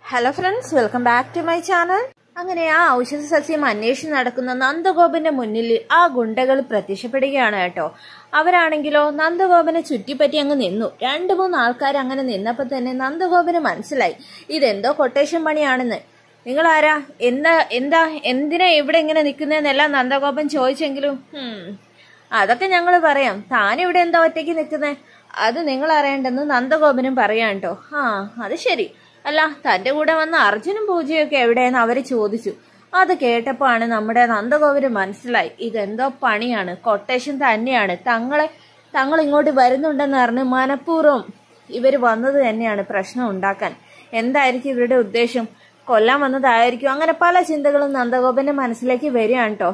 Hello friends welcome back to my channel അങ്ങനെ ആ ഔഷധ സസ്യം അന്വേഷിച്ച് നടക്കുന്ന നന്ദഗോപന്റെ മുന്നിൽ ആ ഗുണ്ടകൾ പ്രത്യക്ഷപ്പെടുകയാണ് കേട്ടോ അവരാണെങ്കിലോ നന്ദഗോപനെ ചുറ്റിപ്പറ്റി അങ്ങ് നിന്നു രണ്ടു മൂന്ന് ആൾക്കാർ അങ്ങനെ നിന്നപ്പോൾ തന്നെ നന്ദഗോപന് മനസ്സിലായി ഇതെന്തോ കൊട്ടേഷൻ പണിയാണെന്ന് നിങ്ങൾ ആരാ എന്താ എന്താ എന്തിനാ ഇവിടെ ഇങ്ങനെ നിൽക്കുന്നതെന്നെല്ലാം നന്ദഗോപൻ ചോദിച്ചെങ്കിലും "ഹും, അതൊക്കെ ഞങ്ങൾ പറയാം താൻ ഇവിടെ എന്താ ഒറ്റയ്ക്ക് നിൽക്കുന്നേ അത് നിങ്ങൾ അറിയേണ്ടെന്ന് നന്ദഗോപനും പറയാം കേട്ടോ ആ അത് ശരി അല്ല തന്റെ കൂടെ വന്ന അർജുനും പൂജയൊക്കെ എവിടെയെന്ന് അവര് ചോദിച്ചു അത് കേട്ടപ്പോഴാണ് നമ്മുടെ നന്ദഗോപന് മനസ്സിലായി ഇതെന്തോ പണിയാണ് കൊട്ടേഷൻ തന്നെയാണ് തങ്ങളെ തങ്ങൾ ഇങ്ങോട്ട് വരുന്നുണ്ടെന്ന് അറിഞ്ഞ് മനഃപൂർവ്വം ഇവർ വന്നത് തന്നെയാണ് പ്രശ്നം ഉണ്ടാക്കാൻ എന്തായിരിക്കും ഇവരുടെ ഉദ്ദേശം കൊല്ലാൻ വന്നതായിരിക്കും അങ്ങനെ പല ചിന്തകളും നന്ദഗോപന്റെ മനസ്സിലേക്ക് വരികയാണ് കേട്ടോ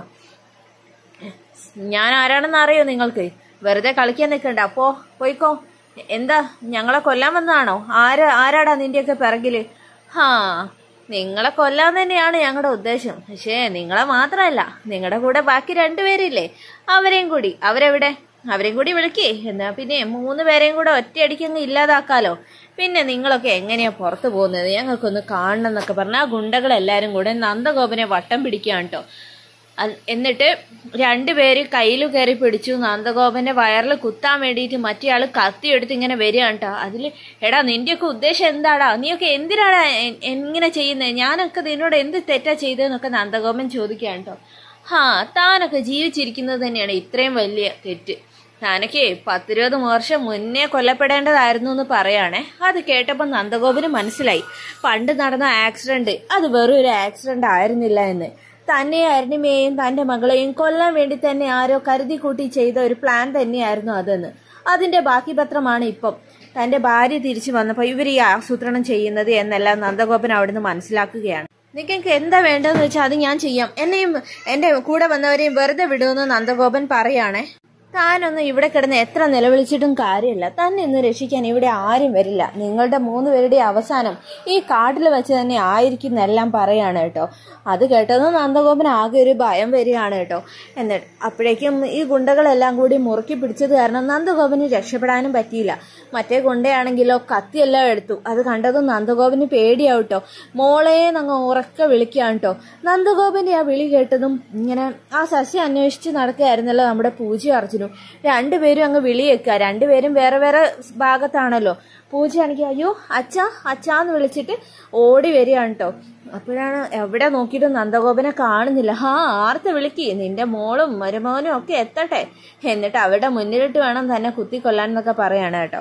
ഞാൻ ആരാണെന്ന് അറിയോ നിങ്ങൾക്ക് വെറുതെ കളിക്കാൻ നിൽക്കണ്ട അപ്പോ പോയിക്കോ എന്താ ഞങ്ങളെ കൊല്ലാൻ വന്നതാണോ ആര് ആരാടാ നിന്റെയൊക്കെ പിറകില് ഹാ നിങ്ങളെ കൊല്ലാൻ തന്നെയാണ് ഞങ്ങളുടെ ഉദ്ദേശം പക്ഷേ നിങ്ങളെ മാത്രമല്ല നിങ്ങളുടെ കൂടെ ബാക്കി രണ്ടുപേരില്ലേ അവരെയും കൂടി അവരെവിടെ അവരെയും കൂടി വിളിക്കേ എന്നാ പിന്നെ മൂന്ന് പേരെയും കൂടെ ഒറ്റയടിക്കങ്ങ് ഇല്ലാതാക്കാലോ പിന്നെ നിങ്ങളൊക്കെ എങ്ങനെയാ പുറത്തു പോകുന്നത് ഞങ്ങൾക്കൊന്ന് കാണണം എന്നൊക്കെ പറഞ്ഞ ആ ഗുണ്ടകളെല്ലാരും കൂടെ നന്ദഗോപനെ വട്ടം പിടിക്കുകയാണ് കേട്ടോ അ- എന്നിട്ട് രണ്ടുപേര് കയ്യിൽ കയറി പിടിച്ചു നന്ദഗോപന്റെ വയറിൽ കുത്താൻ വേണ്ടിയിട്ട് മറ്റേയാള് കത്തിയെടുത്ത് ഇങ്ങനെ വരികയാണ് കേട്ടോ അതില് എടാ നിന്റെയൊക്കെ ഉദ്ദേശം എന്താടാ നീയൊക്കെ എന്തിനാടാ എ- ഇങ്ങനെ ചെയ്യുന്നത് ഞാനൊക്കെ നിന്നോട് എന്ത് തെറ്റാ ചെയ്തതെന്നൊക്കെ നന്ദഗോപൻ ചോദിക്കുകയാണ് കേട്ടോ ഹാ താനൊക്കെ ജീവിച്ചിരിക്കുന്നത് തന്നെയാണ് ഇത്രയും വലിയ തെറ്റ് താനൊക്കെ പത്തിരുപത് വർഷം മുന്നേ കൊല്ലപ്പെടേണ്ടതായിരുന്നു എന്ന് പറയാണേ അത് കേട്ടപ്പോൾ നന്ദഗോപന് മനസ്സിലായി പണ്ട് നടന്ന ആക്സിഡന്റ് അത് വെറും ഒരു ആക്സിഡന്റ് ആയിരുന്നില്ല എന്ന് തന്നെ അരുണിമയെയും തന്റെ മകളെയും കൊല്ലാൻ വേണ്ടി തന്നെ ആരോ കരുതി കൂട്ടി ചെയ്ത ഒരു പ്ലാൻ തന്നെയായിരുന്നു അതെന്ന് അതിന്റെ ബാക്കി പത്രമാണ് ഇപ്പം തന്റെ ഭാര്യ തിരിച്ചു വന്നപ്പോൾ ഇവർ ഈ ആസൂത്രണം ചെയ്യുന്നത് എന്നെല്ലാം നന്ദഗോപൻ അവിടുന്ന് മനസ്സിലാക്കുകയാണ് നിങ്ങൾക്ക് എന്താ വേണ്ടതെന്ന് വെച്ചാൽ അത് ഞാൻ ചെയ്യാം എന്നെയും എന്റെ കൂടെ വന്നവരെയും വെറുതെ വിടുമെന്ന് നന്ദഗോപൻ പറയാണേ താനൊന്നും ഇവിടെ കിടന്ന് എത്ര നിലവിളിച്ചിട്ടും കാര്യമില്ല തന്നെ ഇന്ന് രക്ഷിക്കാൻ ഇവിടെ ആരും വരില്ല നിങ്ങളുടെ മൂന്ന് പേരുടെ അവസാനം ഈ കാട്ടിൽ വെച്ച് തന്നെ ആയിരിക്കും എന്നെല്ലാം പറയാണ് കേട്ടോ അത് കേട്ടത് നന്ദഗോപൻ ആകെ ഒരു ഭയം വരികയാണ് കേട്ടോ എന്നിട്ട് അപ്പോഴേക്കും ഈ ഗുണ്ടകളെല്ലാം കൂടി മുറുക്കി പിടിച്ചത് കാരണം നന്ദഗോപന് രക്ഷപ്പെടാനും പറ്റിയില്ല മറ്റേ ഗുണ്ടയാണെങ്കിലോ കത്തിയെല്ലാം എടുത്തു അത് കണ്ടതും നന്ദഗോപന് പേടിയാവട്ടോ മോളെ അങ്ങ് ഉറക്കെ വിളിക്കുകയാണ് കേട്ടോ നന്ദഗോപന്റെ ആ വിളി കേട്ടതും ഇങ്ങനെ ആ സസ്യം അന്വേഷിച്ച് നടക്കുകയായിരുന്നല്ലോ നമ്മുടെ പൂജ അർജുനും രണ്ടുപേരും അങ്ങ് വിളി വെക്കുക രണ്ടുപേരും വേറെ വേറെ ഭാഗത്താണല്ലോ പൂജയാണെങ്കിൽ അയ്യോ അച്ഛ അച്ഛാന്ന് വിളിച്ചിട്ട് ഓടി വരികയാണ് കേട്ടോ അപ്പോഴാണ് എവിടെ നോക്കിയിട്ടും നന്ദഗോപനെ കാണുന്നില്ല ഹാ ആർത്ത് വിളിക്ക് നിന്റെ മോളും മരുമോനും ഒക്കെ എത്തട്ടെ എന്നിട്ട് അവരുടെ മുന്നിലിട്ട് വേണം തന്നെ കുത്തിക്കൊല്ലാൻ എന്നൊക്കെ പറയാണ് കേട്ടോ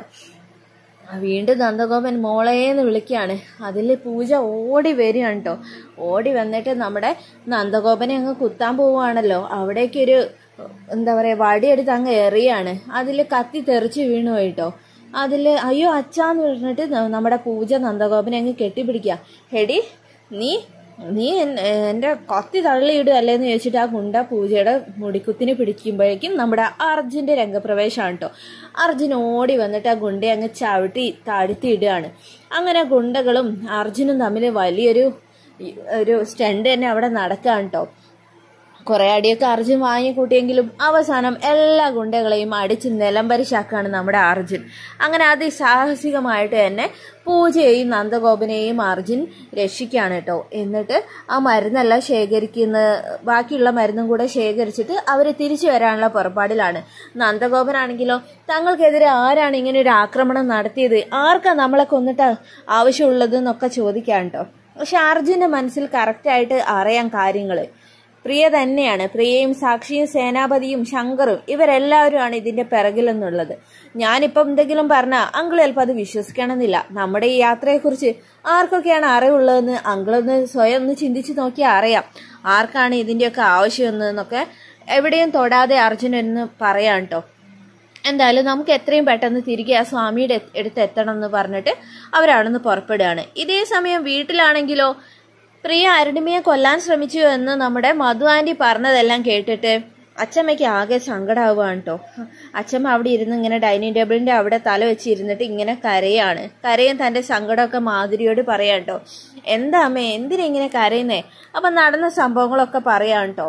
വീണ്ടും നന്ദഗോപൻ മോളേന്ന് വിളിക്കുകയാണ് അതിൽ പൂജ ഓടി വരികയാണ് കേട്ടോ ഓടി വന്നിട്ട് നമ്മുടെ നന്ദഗോപനെ അങ്ങ് കുത്താൻ പോവുകയാണല്ലോ അവിടേക്കൊരു എന്താ പറയുക വടിയെടുത്ത് അങ്ങ് എറിയാണ് അതിൽ കത്തി തെറിച്ച് വീണു പോയിട്ടോ അതിൽ അയ്യോ അച്ഛാന്ന് പറഞ്ഞിട്ട് ന- നമ്മുടെ പൂജ നന്ദഗോപനെ അങ്ങ് കെട്ടിപ്പിടിക്കുക ഹെടി നീ നീ എൻ- എൻ്റെ കത്തി തള്ളിയിടുകയല്ലേന്ന് ചോദിച്ചിട്ട് ആ ഗുണ്ട പൂജയുടെ മുടിക്കുത്തിന് പിടിക്കുമ്പോഴേക്കും നമ്മുടെ അർജുൻ്റെ രംഗപ്രവേശമാണ് കേട്ടോ അർജുൻ ഓടി വന്നിട്ട് ആ ഗുണ്ടയെ അങ്ങ് ചവിട്ടി താഴ്ത്തി ഇടുകയാണ് അങ്ങനെ ഗുണ്ടകളും അർജുനും തമ്മിൽ വലിയൊരു ഈ- ഒരു സ്റ്റണ്ട് തന്നെ അവിടെ നടക്കുകയാണ് കേട്ടോ കുറെ അടിയൊക്കെ അർജുൻ വാങ്ങിക്കൂട്ടിയെങ്കിലും അവസാനം എല്ലാ ഗുണ്ടകളെയും അടിച്ച് നിലംപരിശാക്കാണ് നമ്മുടെ അർജുൻ അങ്ങനെ അതിസാഹസികമായിട്ട് തന്നെ പൂജയെയും നന്ദഗോപനെയും അർജുൻ രക്ഷിക്കുകയാണ് കേട്ടോ എന്നിട്ട് ആ മരുന്നെല്ലാം ശേഖരിക്കുന്ന ബാക്കിയുള്ള മരുന്നും കൂടെ ശേഖരിച്ചിട്ട് അവർ തിരിച്ചു വരാനുള്ള പുറപ്പാടിലാണ് നന്ദഗോപനാണെങ്കിലോ തങ്ങൾക്കെതിരെ ആരാണ് ഇങ്ങനെ ഒരു ആക്രമണം നടത്തിയത് ആർക്കാ നമ്മളെ കൊന്നിട്ട് ആവശ്യമുള്ളത് എന്നൊക്കെ ചോദിക്കാം കേട്ടോ പക്ഷെ അർജുന്റെ മനസ്സിൽ കറക്റ്റായിട്ട് അറിയാം കാര്യങ്ങള് പ്രിയ തന്നെയാണ് പ്രിയയും സാക്ഷിയും സേനാപതിയും ശങ്കറും ഇവരെല്ലാവരുമാണ് ഇതിന്റെ പിറകിലെന്നുള്ളത് ഞാനിപ്പം എന്തെങ്കിലും പറഞ്ഞാൽ അങ്കിൾ ചിലപ്പോൾ അത് വിശ്വസിക്കണമെന്നില്ല നമ്മുടെ ഈ യാത്രയെക്കുറിച്ച് ആർക്കൊക്കെയാണ് അറിവുള്ളതെന്ന് അങ്കിളൊന്ന് സ്വയം ഒന്ന് ചിന്തിച്ച് നോക്കിയാൽ അറിയാം ആർക്കാണ് ഇതിന്റെയൊക്കെ ആവശ്യമെന്നൊക്കെ എവിടെയും തൊടാതെ അർജുനൻ എന്ന് പറയാം കേട്ടോ എന്തായാലും നമുക്ക് എത്രയും പെട്ടെന്ന് തിരികെ ആ സ്വാമിയുടെ അടുത്ത് എത്തണം എന്ന് പറഞ്ഞിട്ട് അവരവിടുന്ന് പുറപ്പെടുകയാണ് ഇതേ സമയം വീട്ടിലാണെങ്കിലോ പ്രിയ അരുണിമയെ കൊല്ലാൻ ശ്രമിച്ചു എന്ന് നമ്മുടെ മധു ആന്റി പറഞ്ഞതെല്ലാം കേട്ടിട്ട് അച്ചമ്മയ്ക്ക് ആകെ സങ്കടമാവുകയാണ് കേട്ടോ അച്ചമ്മ അവിടെ ഇരുന്ന് ഇങ്ങനെ ഡൈനിങ് ടേബിളിന്റെ അവിടെ തല വെച്ച് ഇരുന്നിട്ട് ഇങ്ങനെ കരയാണ് കരയും തന്റെ സങ്കടമൊക്കെ മാധുരിയോട് പറയാം കേട്ടോ എന്താ അമ്മേ എന്തിനാ ഇങ്ങനെ കരയുന്നേ അപ്പൊ നടന്ന സംഭവങ്ങളൊക്കെ പറയാം കേട്ടോ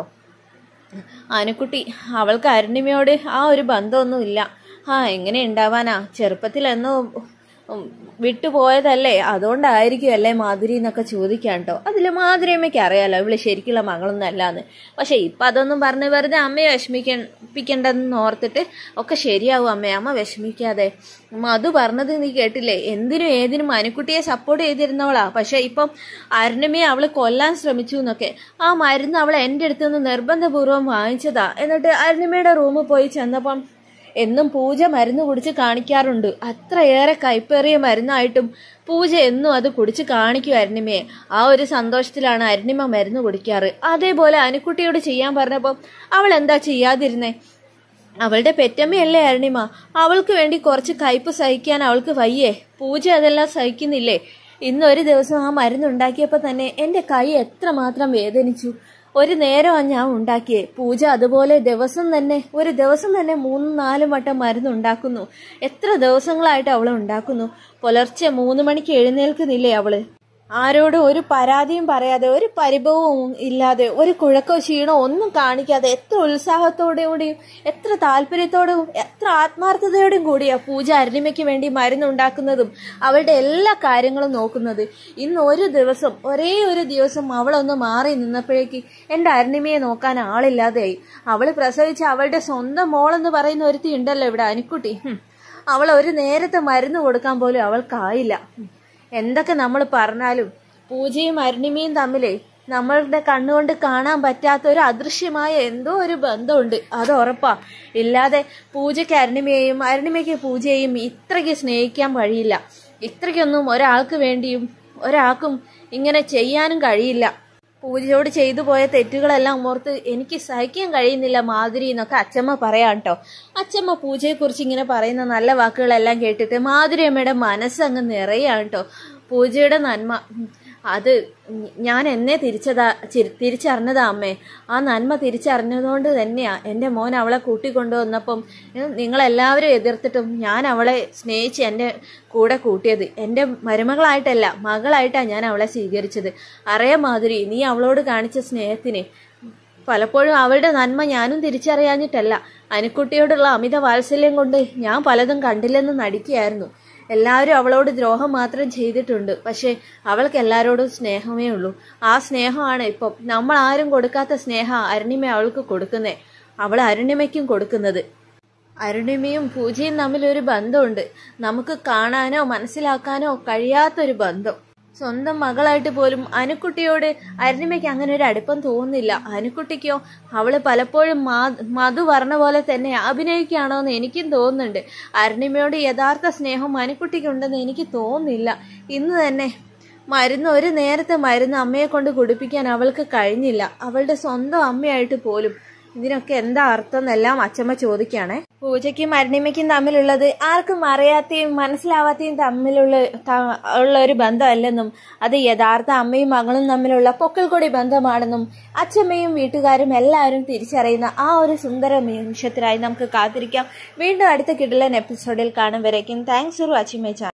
ആനക്കുട്ടി അവൾക്ക് അരുണിമയോട് ആ ഒരു ബന്ധമൊന്നും ഇല്ല ആ എങ്ങനെ ഉണ്ടാവാനാ ചെറുപ്പത്തിൽ എന്നോ ഉം, വിട്ടുപോയതല്ലേ അതുകൊണ്ടായിരിക്കും അല്ലേ മാധുരി എന്നൊക്കെ ചോദിക്കാൻ കേട്ടോ അതിൽ മാധുരിയമ്മയ്ക്ക് അറിയാലോ ഇവള് ശരിക്കുള്ള മകളൊന്നും അല്ലാന്ന് പക്ഷെ ഇപ്പൊ അതൊന്നും പറഞ്ഞ് വെറുതെ അമ്മയെ വിഷമിക്കണ്ടെന്ന് ഓർത്തിട്ട് ഒക്കെ ശരിയാവും അമ്മേ അമ്മ വിഷമിക്കാതെ മധു പറഞ്ഞത് നീ കേട്ടില്ലേ എന്തിനും ഏതിനും അനുക്കുട്ടിയെ സപ്പോർട്ട് ചെയ്തിരുന്നവളാ പക്ഷെ ഇപ്പം അരുണമയെ അവള് കൊല്ലാൻ ശ്രമിച്ചു എന്നൊക്കെ ആ മരുന്ന് അവൾ എൻ്റെ അടുത്ത് നിന്ന് നിർബന്ധപൂർവ്വം വാങ്ങിച്ചതാ എന്നിട്ട് അരുണിമയുടെ റൂമിൽ പോയി ചെന്നപ്പം എന്നും പൂജ മരുന്ന് കുടിച്ച് കാണിക്കാറുണ്ട് അത്രയേറെ കൈപ്പേറിയ മരുന്നായിട്ടും പൂജ എന്നും അത് കുടിച്ച് കാണിക്കും അരുണിമയെ ആ ഒരു സന്തോഷത്തിലാണ് അരുണിമ മരുന്ന് കുടിക്കാറ് അതേപോലെ അനുക്കുട്ടിയോട് ചെയ്യാൻ പറഞ്ഞപ്പോൾ അവൾ എന്താ ചെയ്യാതിരുന്നേ അവളുടെ പെറ്റമ്മയല്ലേ അരുണിമ അവൾക്ക് വേണ്ടി കുറച്ച് കയ്പ് സഹിക്കാൻ അവൾക്ക് വയ്യേ പൂജ അതെല്ലാം സഹിക്കുന്നില്ലേ ഇന്ന് ഒരു ദിവസം ആ മരുന്ന് ഉണ്ടാക്കിയപ്പോൾ തന്നെ എൻ്റെ കൈ എത്രമാത്രം വേദനിച്ചു ഒരു നേരമാണ് ഞാൻ ഉണ്ടാക്കിയേ പൂജ അതുപോലെ ദിവസം തന്നെ ഒരു ദിവസം തന്നെ മൂന്നും നാലും വട്ടം മരുന്ന് ഉണ്ടാക്കുന്നു എത്ര ദിവസങ്ങളായിട്ട് അവൾ ഉണ്ടാക്കുന്നു പുലർച്ചെ മൂന്ന് മണിക്ക് എഴുന്നേൽക്കുന്നില്ലേ അവള് ആരോടും ഒരു പരാതിയും പറയാതെ ഒരു പരിഭവവും ഇല്ലാതെ ഒരു കുഴക്കോ ക്ഷീണോ ഒന്നും കാണിക്കാതെ എത്ര ഉത്സാഹത്തോടെയും എത്ര താല്പര്യത്തോടും എത്ര ആത്മാർത്ഥതയോടും കൂടിയാ പൂജ അരുണിമയ്ക്ക് വേണ്ടി മരുന്നുണ്ടാക്കുന്നതും അവളുടെ എല്ലാ കാര്യങ്ങളും നോക്കുന്നത് ഇന്ന് ഒരു ദിവസം ഒരേ ഒരു ദിവസം അവളൊന്ന് മാറി നിന്നപ്പോഴേക്ക് എൻ്റെ അരുണിമയെ നോക്കാൻ ആളില്ലാതെയായി അവൾ പ്രസവിച്ച അവളുടെ സ്വന്തം മോളെന്ന് പറയുന്ന ഒരുത്തി ഉണ്ടല്ലോ ഇവിടെ അനിക്കുട്ടി ഹും. അവൾ ഒരു നേരത്തെ മരുന്ന് കൊടുക്കാൻ പോലും അവൾക്കായില്ല ഹും. എന്തൊക്കെ നമ്മൾ പറഞ്ഞാലും പൂജയും അരുണിമയും തമ്മിലേ നമ്മളുടെ കണ്ണുകൊണ്ട് കാണാൻ പറ്റാത്ത ഒരു അദൃശ്യമായ എന്തോ ഒരു ബന്ധമുണ്ട് അത് ഉറപ്പാ ഇല്ലാതെ പൂജയ്ക്ക് അരുണിമയെയും അരുണിമയ്ക്ക് പൂജയെയും ഇത്രയ്ക്ക് സ്നേഹിക്കാൻ കഴിയില്ല ഇത്രയ്ക്കൊന്നും ഒരാൾക്ക് വേണ്ടിയും ഒരാൾക്കും ഇങ്ങനെ ചെയ്യാനും കഴിയില്ല പൂജയോട് ചെയ്തു പോയ തെറ്റുകളെല്ലാം ഓർത്ത് എനിക്ക് സഹിക്കാൻ കഴിയുന്നില്ല മാധുരി എന്നൊക്കെ അച്ചമ്മ പറയാം കേട്ടോ അച്ചമ്മ പൂജയെക്കുറിച്ച് ഇങ്ങനെ പറയുന്ന നല്ല വാക്കുകളെല്ലാം കേട്ടിട്ട് മാധുരി അമ്മയുടെ മനസ്സങ്ങ് നിറയാണ് കേട്ടോ പൂജയുടെ നന്മ ഉം, അത് ഞാൻ എന്നെ തിരിച്ചതാ ചിരി- തിരിച്ചറിഞ്ഞതാ അമ്മേ ആ നന്മ തിരിച്ചറിഞ്ഞതുകൊണ്ട് തന്നെയാ എൻ്റെ മോൻ അവളെ കൂട്ടിക്കൊണ്ടുവന്നപ്പം ഉം, നിങ്ങളെല്ലാവരും എതിർത്തിട്ടും ഞാൻ അവളെ സ്നേഹിച്ച് എൻ്റെ കൂടെ കൂട്ടിയത് എൻ്റെ മരുമകളായിട്ടല്ല മകളായിട്ടാണ് ഞാൻ അവളെ സ്വീകരിച്ചത് അറിയാം മാധുരി നീ അവളോട് കാണിച്ച സ്നേഹത്തിന് പലപ്പോഴും അവളുടെ നന്മ ഞാനും തിരിച്ചറിയാഞ്ഞിട്ടല്ല അനുക്കുട്ടിയോടുള്ള അമിത വാത്സല്യം കൊണ്ട് ഞാൻ പലതും കണ്ടില്ലെന്ന് നടിക്കുകയായിരുന്നു എല്ലാവരും അവളോട് ദ്രോഹം മാത്രം ചെയ്തിട്ടുണ്ട് പക്ഷേ അവൾക്ക് എല്ലാവരോടും സ്നേഹമേ ഉള്ളൂ ആ സ്നേഹമാണ് ഇപ്പം നമ്മൾ ആരും കൊടുക്കാത്ത സ്നേഹം അരുണിമ അവൾക്ക് കൊടുക്കുന്നേ അവൾ അരുണിമയ്ക്കും കൊടുക്കുന്നത് അരുണിമയും പൂജയും തമ്മിൽ ഒരു ബന്ധമുണ്ട് നമുക്ക് കാണാനോ മനസ്സിലാക്കാനോ കഴിയാത്തൊരു ബന്ധം സ്വന്തം മകളായിട്ട് പോലും അനുക്കുട്ടിയോട് അരുണിമയ്ക്ക് അങ്ങനെ ഒരു അടുപ്പം തോന്നുന്നില്ല അനുക്കുട്ടിക്കോ അവള് പലപ്പോഴും മാ- മധു പറഞ്ഞ പോലെ തന്നെ അഭിനയിക്കുകയാണോ എന്ന് എനിക്കും തോന്നുന്നുണ്ട് അരുണിമയോട് യഥാർത്ഥ സ്നേഹം അനുക്കുട്ടിക്കുണ്ടെന്ന് എനിക്ക് തോന്നുന്നില്ല ഇന്ന് തന്നെ മരുന്ന് ഒരു നേരത്തെ മരുന്ന് അമ്മയെ കൊണ്ട് കുടിപ്പിക്കാൻ അവൾക്ക് കഴിഞ്ഞില്ല അവളുടെ സ്വന്തം അമ്മയായിട്ട് പോലും ഇതിനൊക്കെ എന്താ അർത്ഥം എന്നെല്ലാം അച്ചമ്മ ചോദിക്കുകയാണേ പൂജയ്ക്കും അരുണിമയ്ക്കും തമ്മിലുള്ളത് ആർക്കും അറിയാത്തയും മനസ്സിലാവാത്തയും തമ്മിലുള്ള ത- ഉള്ള ഒരു ബന്ധമല്ലെന്നും അത് യഥാർത്ഥ അമ്മയും മകളും തമ്മിലുള്ള പൊക്കൽക്കൊടി ബന്ധമാണെന്നും അച്ചമ്മയും വീട്ടുകാരും എല്ലാവരും തിരിച്ചറിയുന്ന ആ ഒരു സുന്ദര നിമിഷത്തിനായി നമുക്ക് കാത്തിരിക്കാം വീണ്ടും അടുത്ത കിടലൻ എപ്പിസോഡിൽ കാണും വരേക്കും thanks for watching my channel